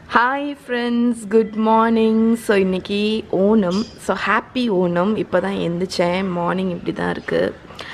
Hi friends good morning so இன்றைக்கி Onam so happy Onam இப்போ தான் எந்திரிச்சேன் மார்னிங் இப்படி தான் இருக்குது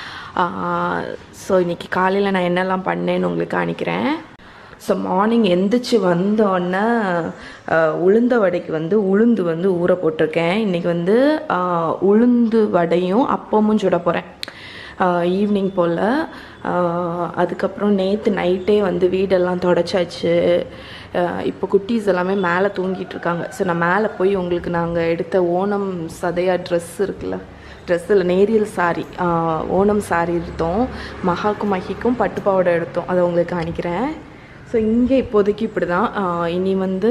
ஸோ இன்றைக்கி காலையில் நான் என்னெல்லாம் பண்ணேன்னு உங்களுக்கு காணிக்கிறேன் ஸோ மார்னிங் எந்திரிச்சு வந்தோடனே உளுந்த வடைக்கு வந்து உளுந்து வந்து ஊற போட்டிருக்கேன் இன்றைக்கி வந்து ஆஹ், உளுந்து வடையும் அப்பமும் சுட போகிறேன் ஈவினிங் போல் அதுக்கப்புறம் நேற்று நைட்டே வந்து வீடெல்லாம் தொடச்சாச்சு ஆஹ் இப்போ குட்டீஸ் எல்லாமே மேலே தூங்கிட்டு இருக்காங்க ஸோ நான் மேலே போய் உங்களுக்கு நாங்கள் எடுத்த ஓணம் சதையா ட்ரெஸ் இருக்குல்ல ட்ரெஸ்ஸில் நேரியல் சாரி ஓணம் சாரி எடுத்தோம் மகாக்கும் மகிக்கும் பட்டுப்பாவோட எடுத்தோம் அதை உங்களுக்கு காணிக்கிறேன் ஸோ இங்கே இப்போதைக்கு இப்படி தான் இனி வந்து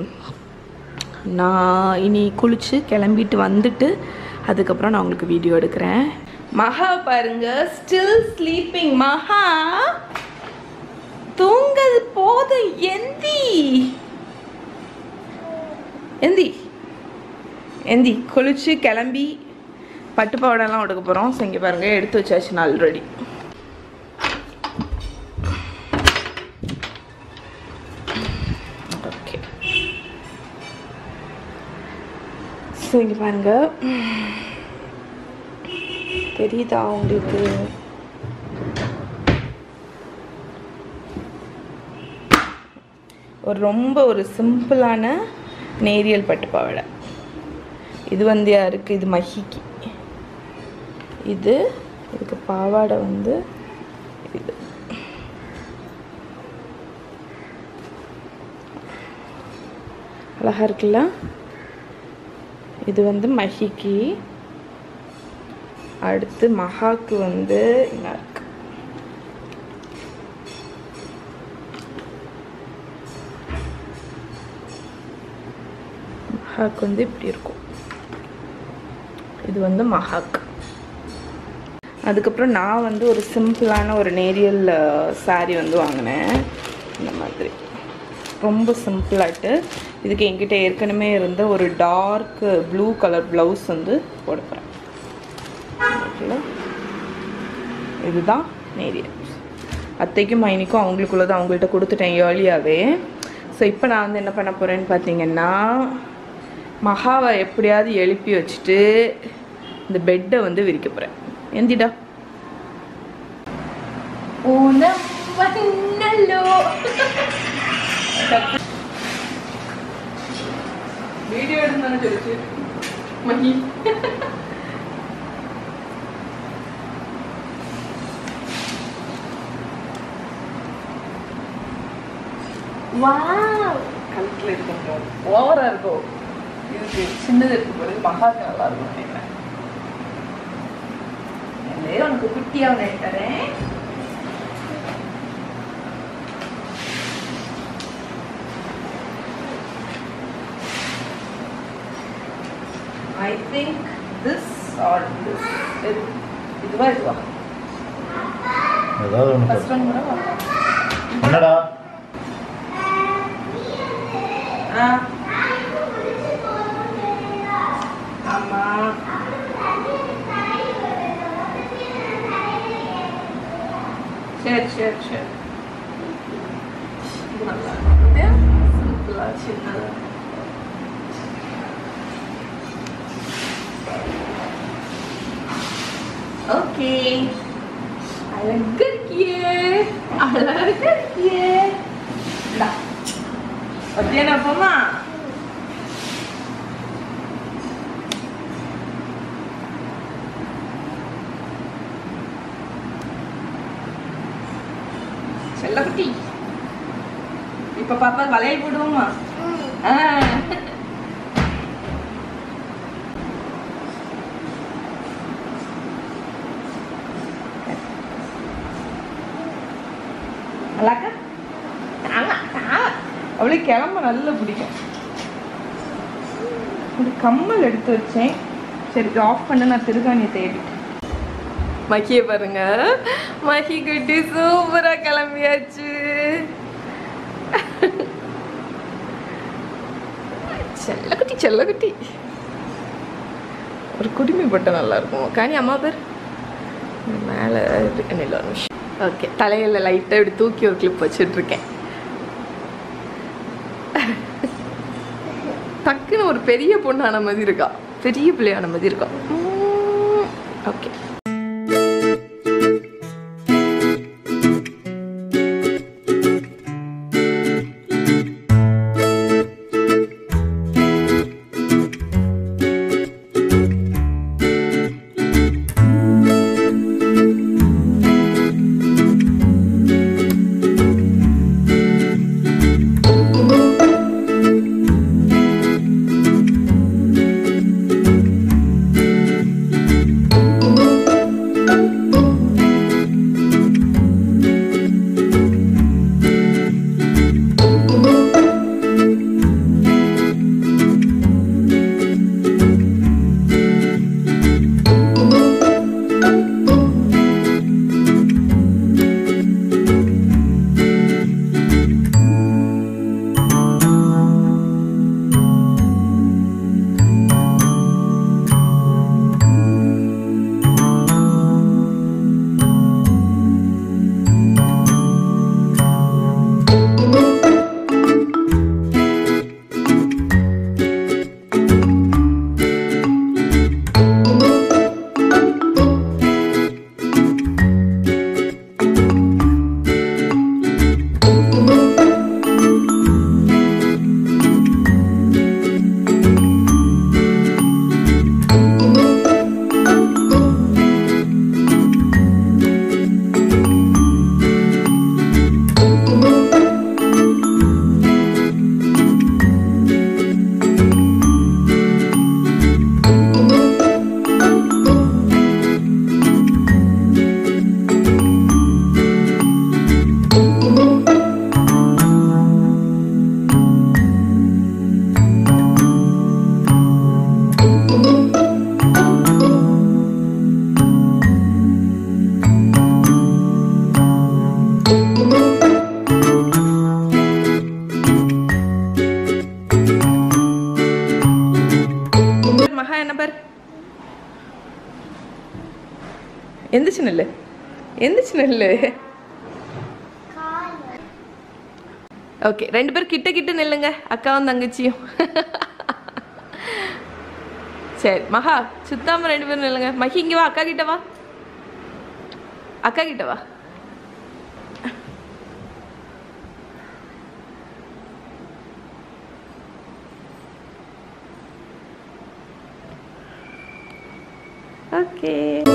நான் இனி குளிச்சு கிளம்பிட்டு வந்துட்டு அதுக்கப்புறம் நான் உங்களுக்கு வீடியோ எடுக்கிறேன் மகா பாருங்க ஸ்டில் ஸ்லீப்பிங் மகா தூங்கது போதும் எந்தி எந்தி எந்தி குளிச்சு கிளம்பி பட்டு பாவாடைலாம் உடுக்க போகிறோம் ஸோ இங்கே பாருங்கள் எடுத்து வச்சாச்சு நான் ஆல்ரெடி ஓகே ஸோ இங்கே பாருங்க தெரியுதா உங்களுக்கு ஒரு ரொம்ப ஒரு சிம்பிளான நேரியல் பட்டு பாவாடை இது வந்து யாருக்கு இது மஹிக்கு இது இதுக்கு பாவாடை வந்து இது அழகா இருக்குல்ல இது வந்து மஹிக்கு அடுத்து மகாக்கு வந்து என்ன இருக்கு மகாக்கு வந்து இப்படி இருக்கும் இது வந்து மகாக் அதுக்கப்புறம் நான் வந்து ஒரு சிம்பிளான ஒரு நேரியல் saree வந்து வாங்கினேன் இந்த மாதிரி ரொம்ப சிம்பிளாட்டு இதுக்கு என்கிட்ட ஏற்கனவே இருந்த ஒரு டார்க் ப்ளூ கலர் ப்ளவுஸ் வந்து போட போகிறேன் ஓகேங்களா? இதுதான் நேரியல் அத்தைக்கும் மைனிக்கும் அவங்களுக்குள்ளதை அவங்கள்ட்ட கொடுத்துட்டேன் ஏர்லியாகவே ஸோ இப்போ நான் வந்து என்ன பண்ண போகிறேன்னு பார்த்தீங்கன்னா மகாவை எப்படியாவது எழுப்பி வச்சுட்டு இந்த பெட்டை வந்து விரிக்க போகிறேன் எந்திடா ஓனம் வந்தல்லோ வீடியோ எடுத்தானே தெரிச்சு மகி வாவ் கழுத்தில் இருக்கும் ஓவரா இருக்கும் இதுக்கு சின்னது இருக்கு போது மகாக்கு நல்லா இருக்கும் நினைக்கிறேன் இதே உனக்கு குட்டியா ஒன்று தரேன் I think this or this இதுவா இதுவா ஏதாவது ஒன்று ஃபர்ஸ்ட் ஒன் கூட வா. என்னடா ஆ ஆமா சரி சரி சரி இது நல்லா இருக்கு. சிம்பிளா சின்னதா ஓகே அழகா இருக்கியே அழகா இருக்கியே இந்தா. மத்தியானம் போமா செல்லக்குட்டி இப்ப பாப்பா வளையல் போடுவோமா ஆ. நல்லாக்கா ஆமா ஆமா அவளுக்கு கிளம்ப நல்லா பிடிக்கும் ஒரு கம்மல் எடுத்து வச்சேன் சரி ஆஃப் பண்ண நான் திருகாணியை தேடிட்டேன் மகிய பாருங்க மகி குட்டி சூப்பரா கிளம்பியாச்சு செல்லக்குட்டி செல்லக்குட்டி ஒரு குடுமி போட்டால் நல்லா இருக்கும் காணி அம்மா பேர் மேலே இல்லை ஒரு நிமிஷம் ஓகே தலையில் லைட்டாக இப்படி தூக்கி ஒரு கிளிப் வச்சுட்ருக்கேன் டக்குன்னு ஒரு பெரிய பொண்ணான மாதிரி இருக்கா பெரிய பிள்ளையான மாதிரி இருக்கா ஓகே மகா என்ன பார் எந்திரிச்சு நெல்லு எந்திரிச்சு நெல்லு ஓகே ரெண்டு பேரும் கிட்ட கிட்ட நில்லுங்க அக்காவும் தங்கச்சியும் சரி மகா சுத்தாம ரெண்டு பேரும் நில்லுங்க மகி இங்க வா அக்கா கிட்ட வா அக்கா கிட்ட வா ஓகே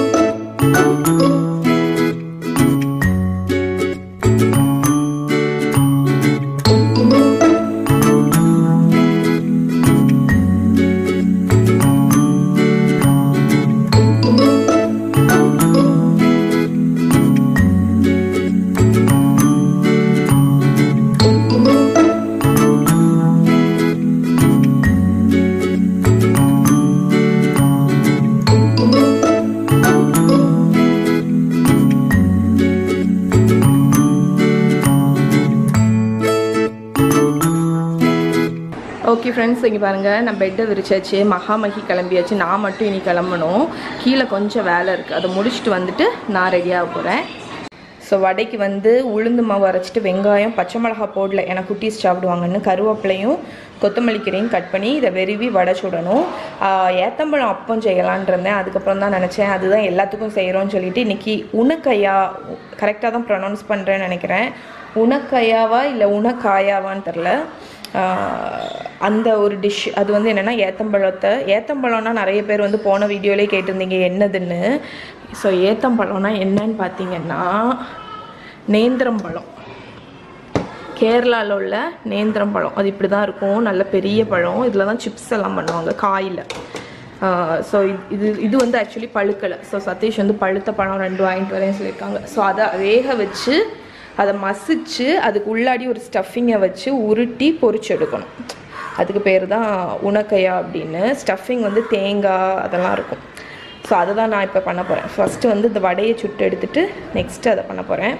ஓகே ஃப்ரெண்ட்ஸ் இங்கே பாருங்கள் நான் பெட்டை விரிச்சாச்சு மகாமகி கிளம்பியாச்சு நான் மட்டும் இனி கிளம்பணும் கீழே கொஞ்சம் வேலை இருக்குது அதை முடிச்சுட்டு வந்துட்டு நான் ரெடியாக போகிறேன் ஸோ வடைக்கு வந்து உளுந்து மாவு அரைச்சிட்டு வெங்காயம் பச்சை மிளகா போடல ஏன்னா குட்டீஸ் சாப்பிடுவாங்கன்னு கருவேப்பிலையும் கொத்தமல்லி கீரையும் கட் பண்ணி இதை வெறுவி வடை சுடணும் ஆஹ் ஏத்தம்பழம் அப்பம் செய்யலான் இருந்தேன் அதுக்கப்புறம் தான் நினச்சேன் அதுதான் எல்லாத்துக்கும் செய்கிறோன்னு சொல்லிட்டு இன்றைக்கி உனக்கையா கரெக்டாக தான் ப்ரொனவுன்ஸ் பண்ணுறேன்னு நினைக்கிறேன் உனக்கையாவா இல்லை உனக்காயாவான்னு தெரில ஆஹ் அந்த ஒரு டிஷ் அது வந்து என்னென்னா ஏத்தம்பழத்தை ஏத்தம்பழம்னா நிறைய பேர் வந்து போன வீடியோலே கேட்டிருந்தீங்க என்னதுன்னு ஸோ ஏத்தம்பழம்னா என்னன்னு பார்த்தீங்கன்னா நேந்திரம் பழம் கேரளாவில் உள்ள நேந்திரம் பழம் அது இப்படி தான் இருக்கும் நல்ல பெரிய பழம் இதில் தான் சிப்ஸ் எல்லாம் பண்ணுவாங்க காயில் ஸோ இது இது வந்து ஆக்சுவலி பழுக்கலை ஸோ சதீஷ் வந்து பழுத்த பழம் ரெண்டு வாங்கிட்டு வரேன்னு சொல்லியிருக்காங்க ஸோ அதை வேக வச்சு அதை மசிச்சு அதுக்கு உள்ளாடி ஒரு ஸ்டஃபிங்கை வச்சு உருட்டி பொரிச்சு எடுக்கணும் அதுக்கு பேர் தான் உனக்கையா அப்படின்னு ஸ்டஃபிங் வந்து தேங்காய் அதெல்லாம் இருக்கும் ஸோ அதை தான் நான் இப்போ பண்ண போகிறேன் ஃபஸ்ட்டு வந்து இந்த வடையை சுட்டு எடுத்துட்டு நெக்ஸ்ட்டு அதை பண்ண போகிறேன்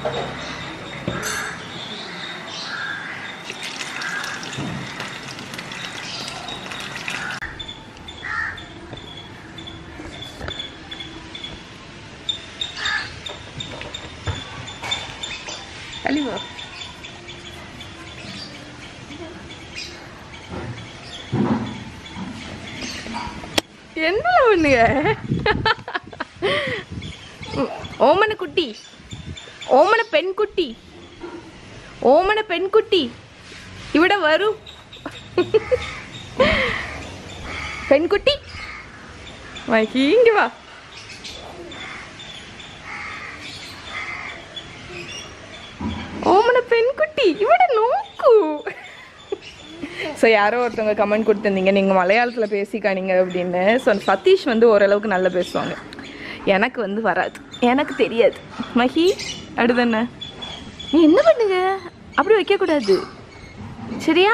தள்ளி வா என்ன பண்ணுங்க ஓமன குட்டி ஓமன பெண் குட்டி ஓமன பெண் குட்டி இவிட வரும் பெண் குட்டி மைக்கி இங்க வா ஓமன பெண் குட்டி இவட நோக்கு ஸோ யாரோ ஒருத்தவங்க கமெண்ட் கொடுத்துருந்தீங்க நீங்கள் மலையாளத்தில் பேசிக்கானீங்க அப்படின்னு ஸோ சதீஷ் வந்து ஓரளவுக்கு நல்லா பேசுவாங்க எனக்கு வந்து வராது எனக்கு தெரியாது மஹி அடுதானே நீ என்ன பண்ணுங்க அப்படி வைக்கக்கூடாது சரியா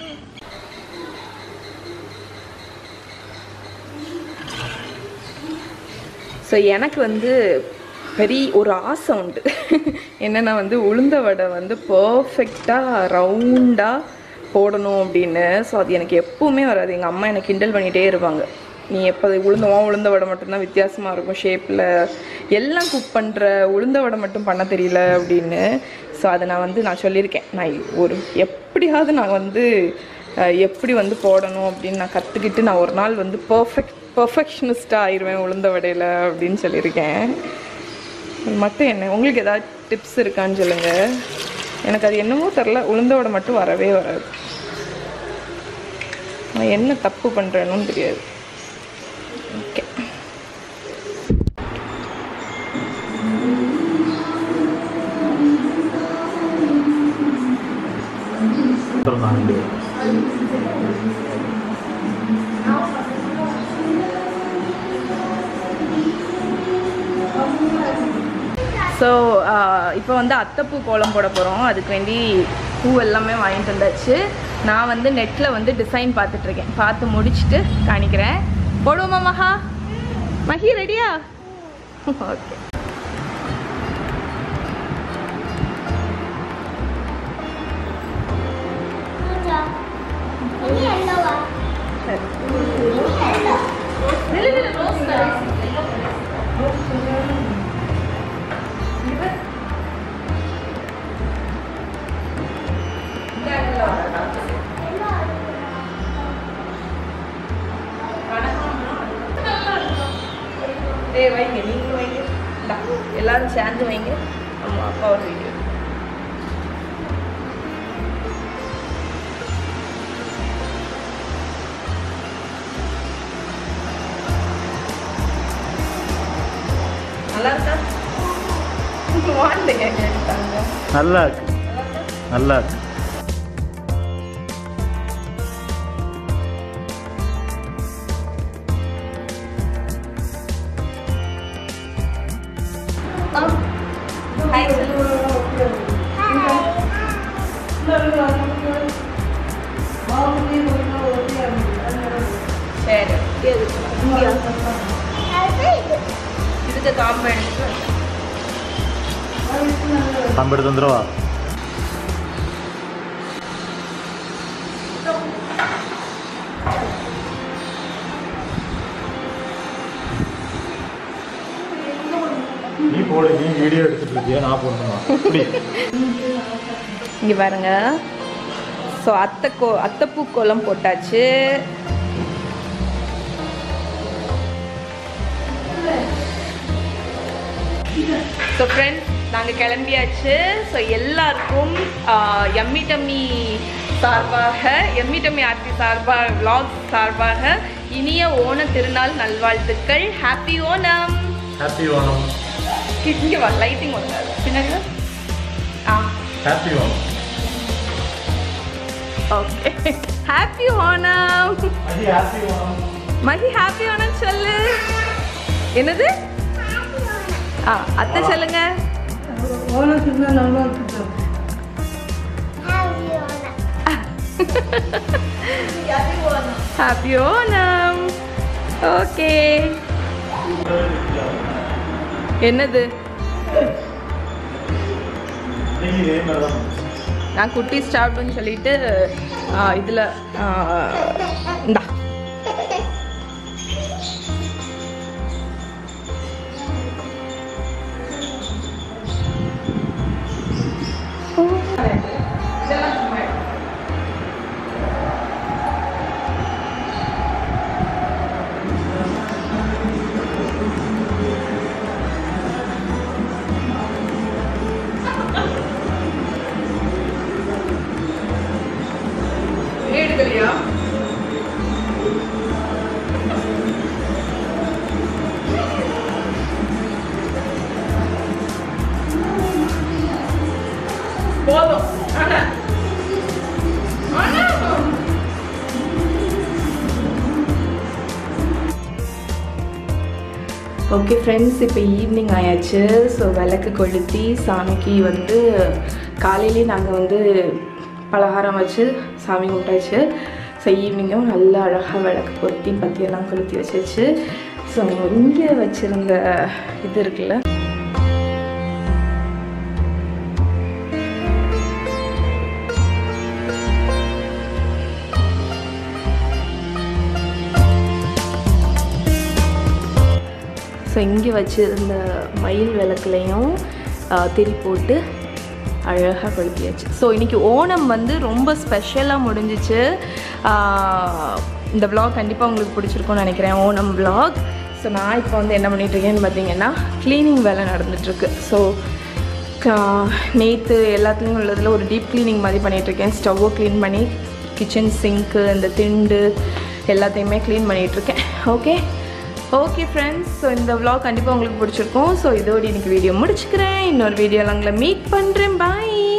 ஸோ எனக்கு வந்து பெரிய ஒரு ஆசை உண்டு என்னென்னா வந்து உளுந்த வடை வந்து பர்ஃபெக்டாக ரவுண்டாக போடணும் அப்படின்னு ஸோ அது எனக்கு எப்பவுமே வராது எங்கள் அம்மா எனக்கு கிண்டல் பண்ணிகிட்டே இருப்பாங்க நீ எப்போ உளுந்தவா உளுந்த வடை மட்டும்தான் வித்தியாசமாக இருக்கும் ஷேப்பில் எல்லாம் குக் பண்ணுற உளுந்த வடை மட்டும் பண்ண தெரியல அப்படின்னு ஸோ அதை நான் வந்து நான் சொல்லியிருக்கேன் நான் ஒரு எப்படியாவது நான் வந்து அஹ், எப்படி வந்து போடணும் அப்படின்னு நான் கற்றுக்கிட்டு நான் ஒரு நாள் வந்து பர்ஃபெக்ட் பர்ஃபெக்ஷனிஸ்டாக ஆயிடுவேன் உளுந்த வடையில் அப்படின்னு சொல்லியிருக்கேன் அது மட்டும் என்ன உங்களுக்கு ஏதாவது டிப்ஸ் இருக்கான்னு சொல்லுங்கள் எனக்கு அது என்னமோ தெரில உளுந்த வடை மட்டும் வரவே வராது நான் என்ன தப்பு பண்ணுறேன்னு தெரியாது ஓகே நாங்கள் ஸோ இப்போ வந்து அத்தைப்பூ கோலம் போட போகிறோம் அதுக்கு வேண்டி பூ எல்லாமே வாங்கிட்டு வந்தாச்சு நான் வந்து நெட்டில் வந்து டிசைன் பார்த்துட்ருக்கேன் பார்த்து முடிச்சுட்டு காணிக்கிறேன் போடுவோமா மகா மஹி ரெடியா ஓகே ஏய் வைங்க நீங்கள் வைங்க இந்தா, எல்லாரும் சேர்ந்து வைங்க அம்மா அப்பா ஒரு வீடியோ நல்லா இருக்கா வாண்டுங்க கேட்டாங்க நல்லா இருக்கு நல்லா இருக்கு ஹாய் சரி இந்தியா இதுக்கு காம்பு எடுத்து கம்பெடுத்து வந்துடுவா நீ போடு நீ வீடியோ எடுத்துட்டு இருக்கியா நான் போடணுமா இப்படி இங்கே பாருங்க ஸோ அத்தை கோ அத்தைப்பூ கோலம் போட்டாச்சு ஸோ ஃப்ரெண்ட்ஸ் நாங்கள் கிளம்பியாச்சு ஸோ எல்லாருக்கும் எம்மி டம்மி சார்பாக எம்மி டம்மி ஆர்த்தி சார்பாக vlog சார்பாக இனிய ஓண திருநாள் நல்வாழ்த்துக்கள் ஹாப்பி ஓணம் ஹாப்பி ஓணம் இங்கே வா லைட்டிங் ஒன்று பின்னாடி வா. ஆ happy Onam okay happy Onam அது ஹாப்பி ஓணம் மகி ஹாப்பி ஓணம் சொல்லு என்னது ஆ அத்தை சொல்லுங்க ஹாப்பி ஓணம் ஓகே என்னது இன்னைக்கு இதே மாதிரி தான் நான் குட்டி ஸ்டாப்னு சொல்லிட்டு இதில் இந்தா எடுக்கலையா போதும் ஆனா ஆனா ஓகே ஃப்ரெண்ட்ஸ் இப்போ ஈவினிங் ஆயாச்சு ஸோ விளக்கு கொளுத்தி சாமிக்கு வந்து காலையிலே நாங்கள் வந்து பலகாரம் வச்சு சாமி கும்பிட்டாச்சு ஸோ ஈவினிங்கும் நல்லா அழகாக விளக்கு பொருத்தி பத்தியெல்லாம் கொளுத்தி வச்சாச்சு ஸோ இங்கே வச்சுருந்த இது இருக்குல்ல ஸோ இங்கே வச்சுருந்த மயில் விளக்குலையும் திரி போட்டு அழகாக கொளுத்தியாச்சு ஸோ இன்றைக்கி ஓணம் வந்து ரொம்ப ஸ்பெஷலாக முடிஞ்சிச்சு ஆஹ் இந்த vlog கண்டிப்பாக உங்களுக்கு பிடிச்சிருக்கும்னு நினைக்கிறேன் ஓணம் vlog ஸோ நான் இப்போ வந்து என்ன பண்ணிகிட்ருக்கேன்னு பார்த்தீங்கன்னா க்ளீனிங் வேலை நடந்துகிட்ருக்கு ஸோ நேற்று எல்லாத்துலேயும் உள்ளதில் ஒரு டீப் க்ளீனிங் மாதிரி பண்ணிகிட்ருக்கேன் ஸ்டவ்வை க்ளீன் பண்ணி கிச்சன் சிங்க்கு இந்த திண்டு எல்லாத்தையுமே க்ளீன் பண்ணிகிட்ருக்கேன் ஓகே ஓகே ஃப்ரெண்ட்ஸ் ஸோ இந்த vlog கண்டிப்பாக உங்களுக்கு பிடிச்சிருக்கும் ஸோ இதோடு இன்னைக்கு வீடியோ முடிச்சுக்கிறேன் இன்னொரு வீடியோவில் உங்களை மீட் பண்ணுறேன் பாய்